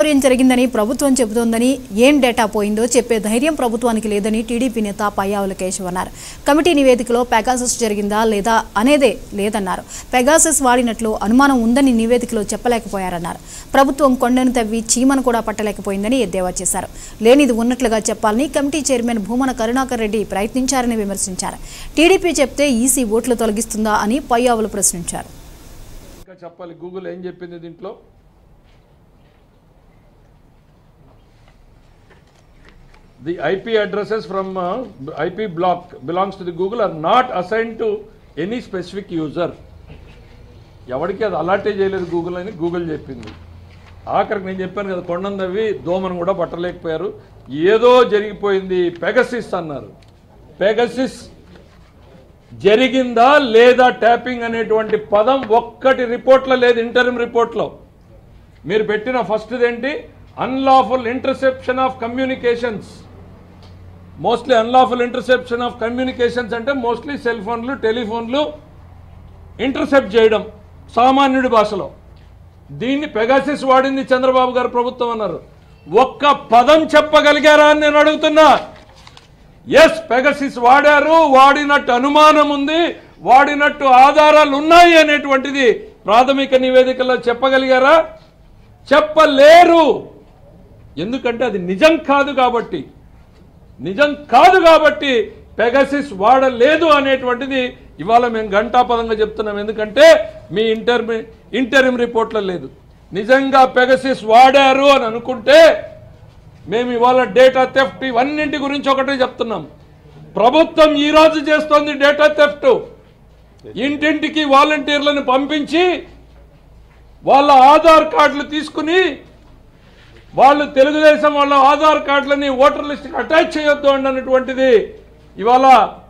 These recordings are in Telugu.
చౌర్యం జరిగిందని ప్రభుత్వం చెబుతోందని ఏం డేటా పోయిందో చెప్పే ధైర్యం ప్రభుత్వానికి లేదని టీడీపీ నేత పయ్యావుల కేశవ్ అన్నారు కమిటీ నివేదికలో పెగాసస్ జరిగిందా లేదా అనేదే లేదన్నారు పెగాసస్ వాడినట్లు అనుమానం ఉందని నివేదికలో చెప్పలేకపోయారన్నారు ప్రభుత్వం కొండను తవ్వి చీమను కూడా పట్టలేకపోయిందని ఎద్దేవా చేశారు లేనిది ఉన్నట్లుగా చెప్పాలని కమిటీ చైర్మన్ భూమన కరుణాకర్ రెడ్డి ప్రయత్నించారని విమర్శించారు టీడీపీ చెప్తే ఈసీ ఓట్లు తొలగిస్తుందా అని పయ్యావులు ప్రశ్నించారు ఇంకా చెప్పాలి గూగుల్ ఏం చెప్పింది దీంట్లో the IP addresses from IP block belongs to the Google are not assign to any specific user ఎవరికి అది అలాటే చేయలేదు గూగుల్ అని గూగుల్ చెప్పింది ఆఖరికి నేను చెప్పాను కదా కొండందవి దోమను కూడా పట్టలేకపోయారు ఏదో జరిగిపోయింది పెగసిస్ అన్నారు పెగసిస్ జరిగిందా లేదా ట్యాపింగ్ అనేటువంటి పదం ఒక్కటి రిపోర్ట్లో లేదు ఇంటర్మ్ రిపోర్ట్లో మీరు పెట్టిన ఫస్ట్ ఏంటి unlawful interception of communications mostly unlawful interception of communications అంటే మోస్ట్లీ సెల్ ఫోన్లు టెలిఫోన్లు ఇంటర్సెప్ట్ చేయడం సామాన్యుడి భాషలో దీన్ని పెగాసిస్ వాడింది చంద్రబాబు గారు ప్రభుత్వం అన్నారు ఒక్క పదం చెప్పగలిగారా అని నేను అడుగుతున్నా ఎస్ పెగసిస్ వాడారు వాడినట్టు అనుమానం ఉంది వాడినట్టు ఆధారాలు ఉన్నాయి అనేటువంటిది ప్రాథమిక నివేదికలో చెప్పగలిగారా చెప్పలేరు ఎందుకంటే అది నిజం కాదు కాబట్టి నిజం కాదు కాబట్టి పెగసిస్ వాడలేదు అనేటువంటిది ఇవాళ మేము ఘంటాపదంగా చెప్తున్నాం ఎందుకంటే మీ ఇంటర్ ఇంటరిం రిపోర్ట్లో లేదు నిజంగా పెగసిస్ వాడారు అని అనుకుంటే మేము ఇవాళ డేటా థెఫ్ట్ ఇవన్నింటి గురించి ఒకటే చెప్తున్నాం ప్రభుత్వం ఈ రోజు చేస్తోంది డేటా థెఫ్ట్ ఇంటింటికి వాలంటీర్లను పంపించి వాళ్ళ ఆధార్ కార్డులు తీసుకుని వాళ్ళు తెలుగుదేశం వాళ్ళ ఆధార్ కార్డులని ఓటర్ లిస్ట్కి అటాచ్ చేయొద్దు అన్నటువంటిది ఇవాళ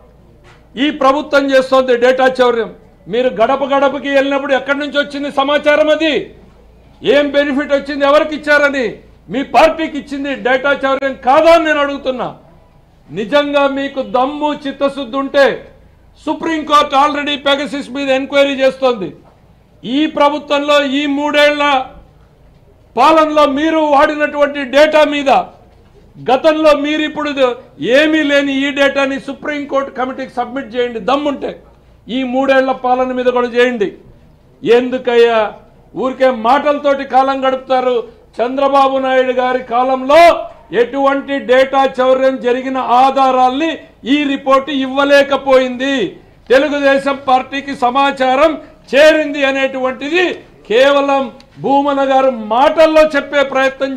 ఈ ప్రభుత్వం చేస్తోంది డేటా చౌర్యం మీరు గడప గడపకి వెళ్ళినప్పుడు ఎక్కడి నుంచి వచ్చింది సమాచారం అది ఏం బెనిఫిట్ వచ్చింది ఎవరికి ఇచ్చారని మీ పార్టీకి ఇచ్చింది డేటా చౌర్యం కాదా అని నేను అడుగుతున్నా నిజంగా మీకు దమ్ము చిత్తశుద్ధి ఉంటే సుప్రీంకోర్టు ఆల్రెడీ పెగసిస్ మీద ఎంక్వైరీ చేస్తోంది ఈ ప్రభుత్వంలో ఈ మూడేళ్ల పాలనలో మీరు వాడినటువంటి డేటా మీద గతంలో మీరు ఇప్పుడు ఏమీ లేని ఈ డేటాని సుప్రీంకోర్టు కమిటీకి సబ్మిట్ చేయండి దమ్ముంటే ఈ మూడేళ్ల పాలన మీద కూడా చేయండి ఎందుకయ్యా ఊరికే మాటలతోటి కాలం గడుపుతారు చంద్రబాబు నాయుడు గారి కాలంలో ఎటువంటి డేటా చౌర్యం జరిగిన ఆధారాల్ని ఈ రిపోర్టు ఇవ్వలేకపోయింది తెలుగుదేశం పార్టీకి సమాచారం చేరింది అనేటువంటిది కేవలం భూమన గారు మాటల్లో చెప్పే ప్రయత్నం